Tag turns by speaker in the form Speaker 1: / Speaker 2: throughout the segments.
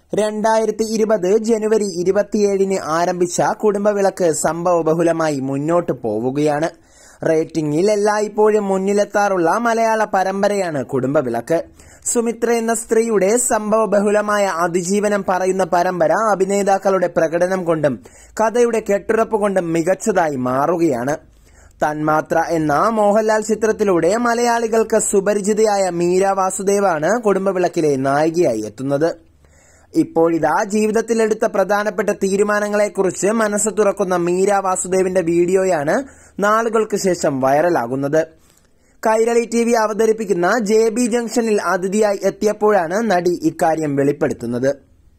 Speaker 1: രണ്ടായിരത്തി ഇരുപത് ജനുവരി ഇരുപത്തിയേഴിന് ആരംഭിച്ച കുടുംബവിളക്ക് സംഭവബഹുലമായി മുന്നോട്ട് പോവുകയാണ് റേറ്റിംഗിൽ എല്ലായ്പ്പോഴും മുന്നിലെത്താറുള്ള മലയാള പരമ്പരയാണ് കുടുംബവിളക്ക് സുമിത്ര എന്ന സ്ത്രീയുടെ സംഭവബഹുലമായ അതിജീവനം പറയുന്ന പരമ്പര അഭിനേതാക്കളുടെ പ്രകടനം കൊണ്ടും കഥയുടെ കെട്ടുറപ്പ് കൊണ്ടും മികച്ചതായി മാറുകയാണ് തന്മാത്ര എന്ന മോഹൻലാൽ ചിത്രത്തിലൂടെ മലയാളികൾക്ക് സുപരിചിതയായ മീര വാസുദേവാണ് കുടുംബവിളക്കിലെ നായികയായി എത്തുന്നത് ഇപ്പോഴിതാ ജീവിതത്തിലെടുത്ത പ്രധാനപ്പെട്ട തീരുമാനങ്ങളെക്കുറിച്ച് മനസ്സ് തുറക്കുന്ന മീര വാസുദേവിന്റെ വീഡിയോയാണ് നാളുകൾക്ക് ശേഷം വൈറലാകുന്നത് കൈരളി ടി വി അവതരിപ്പിക്കുന്ന ജെ ബി ജംഗ്ഷനിൽ അതിഥിയായി എത്തിയപ്പോഴാണ് നടി ഇക്കാര്യം വെളിപ്പെടുത്തുന്നത്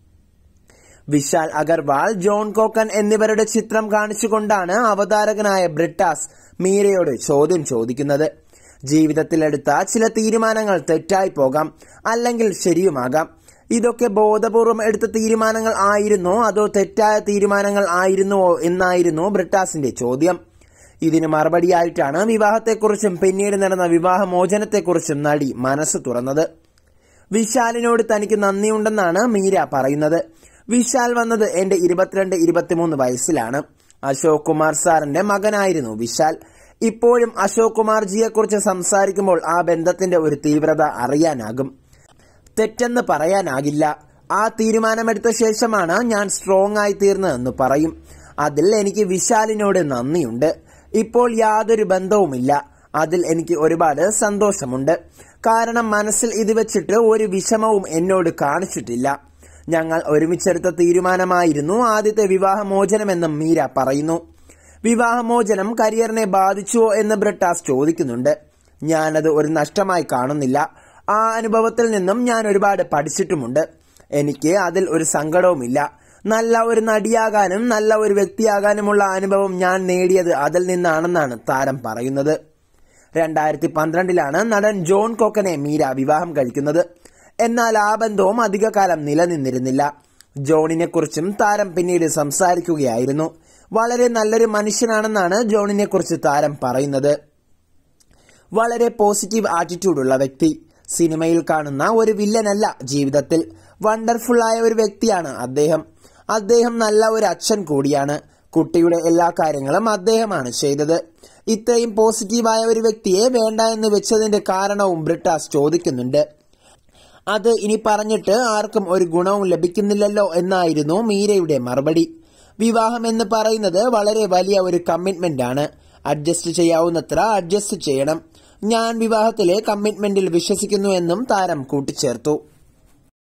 Speaker 1: വിശാൽ അഗർവാൾ ജോൺ കോക്കൻ എന്നിവരുടെ ചിത്രം കാണിച്ചുകൊണ്ടാണ് അവതാരകനായ ബ്രിട്ടാസ് മീരയോട് ചോദ്യം ചോദിക്കുന്നത് ജീവിതത്തിലെടുത്ത ചില തീരുമാനങ്ങൾ തെറ്റായി പോകാം അല്ലെങ്കിൽ ശരിയുമാകാം ഇതൊക്കെ ബോധപൂർവം എടുത്ത തീരുമാനങ്ങൾ ആയിരുന്നോ അതോ തെറ്റായ തീരുമാനങ്ങൾ ആയിരുന്നുവോ എന്നായിരുന്നു ബ്രിട്ടാസിന്റെ ചോദ്യം ഇതിന് മറുപടിയായിട്ടാണ് വിവാഹത്തെക്കുറിച്ചും പിന്നീട് നടന്ന വിവാഹമോചനത്തെക്കുറിച്ചും നടി മനസ്സ് തുറന്നത് വിശാലിനോട് തനിക്ക് നന്ദിയുണ്ടെന്നാണ് മീര പറയുന്നത് വിശാൽ വന്നത് എന്റെ ഇരുപത്തിരണ്ട് ഇരുപത്തിമൂന്ന് വയസ്സിലാണ് അശോക് കുമാർ സാറിന്റെ മകനായിരുന്നു വിശാൽ ഇപ്പോഴും അശോക് കുമാർജിയെക്കുറിച്ച് സംസാരിക്കുമ്പോൾ ആ ബന്ധത്തിന്റെ ഒരു തീവ്രത അറിയാനാകും തെറ്റെന്ന് പറയാനാകില്ല ആ തീരുമാനമെടുത്ത ശേഷമാണ് ഞാൻ സ്ട്രോങ് ആയി തീർന്നതെന്ന് പറയും അതിൽ എനിക്ക് വിശാലിനോട് നന്ദിയുണ്ട് ഇപ്പോൾ യാതൊരു ബന്ധവുമില്ല അതിൽ എനിക്ക് ഒരുപാട് സന്തോഷമുണ്ട് കാരണം മനസ്സിൽ ഇത് വെച്ചിട്ട് ഒരു വിഷമവും എന്നോട് കാണിച്ചിട്ടില്ല ഞങ്ങൾ ഒരുമിച്ചെടുത്ത തീരുമാനമായിരുന്നു ആദ്യത്തെ വിവാഹമോചനമെന്നും മീര പറയുന്നു വിവാഹമോചനം കരിയറിനെ ബാധിച്ചുവോ എന്ന് ബ്രിട്ടാസ് ചോദിക്കുന്നുണ്ട് ഞാനത് ഒരു നഷ്ടമായി കാണുന്നില്ല ആ അനുഭവത്തിൽ നിന്നും ഞാൻ ഒരുപാട് പഠിച്ചിട്ടുമുണ്ട് എനിക്ക് അതിൽ ഒരു സങ്കടവുമില്ല നല്ല ഒരു നടിയാകാനും നല്ല ഒരു വ്യക്തിയാകാനുമുള്ള അനുഭവം ഞാൻ നേടിയത് അതിൽ നിന്നാണെന്നാണ് താരം പറയുന്നത് രണ്ടായിരത്തി പന്ത്രണ്ടിലാണ് നടൻ ജോൺ കോക്കനെ മീര വിവാഹം കഴിക്കുന്നത് എന്നാൽ ആ ബന്ധവും അധികകാലം നിലനിന്നിരുന്നില്ല ജോണിനെ കുറിച്ചും താരം പിന്നീട് സംസാരിക്കുകയായിരുന്നു വളരെ നല്ലൊരു മനുഷ്യനാണെന്നാണ് ജോണിനെ കുറിച്ച് താരം പറയുന്നത് വളരെ പോസിറ്റീവ് ആറ്റിറ്റ്യൂഡുള്ള വ്യക്തി സിനിമയിൽ കാണുന്ന ഒരു വില്ലനല്ല ജീവിതത്തിൽ വണ്ടർഫുള്ളായ ഒരു വ്യക്തിയാണ് അദ്ദേഹം അദ്ദേഹം നല്ല ഒരു അച്ഛൻ കൂടിയാണ് കുട്ടിയുടെ എല്ലാ കാര്യങ്ങളും അദ്ദേഹമാണ് ചെയ്തത് ഇത്രയും പോസിറ്റീവായ ഒരു വ്യക്തിയെ വേണ്ട എന്ന് വെച്ചതിന്റെ കാരണവും ബ്രിട്ടാസ് ചോദിക്കുന്നുണ്ട് അത് ഇനി പറഞ്ഞിട്ട് ആർക്കും ഒരു ഗുണവും ലഭിക്കുന്നില്ലല്ലോ എന്നായിരുന്നു മീരയുടെ മറുപടി വിവാഹം എന്ന് പറയുന്നത് വളരെ വലിയ ഒരു കമ്മിറ്റ്മെന്റ് ആണ് അഡ്ജസ്റ്റ് ചെയ്യാവുന്നത്ര അഡ്ജസ്റ്റ് ചെയ്യണം ഞാൻ വിവാഹത്തിലെ കമ്മിറ്റ്മെന്റിൽ വിശ്വസിക്കുന്നു എന്നും താരം കൂട്ടിച്ചേർത്തു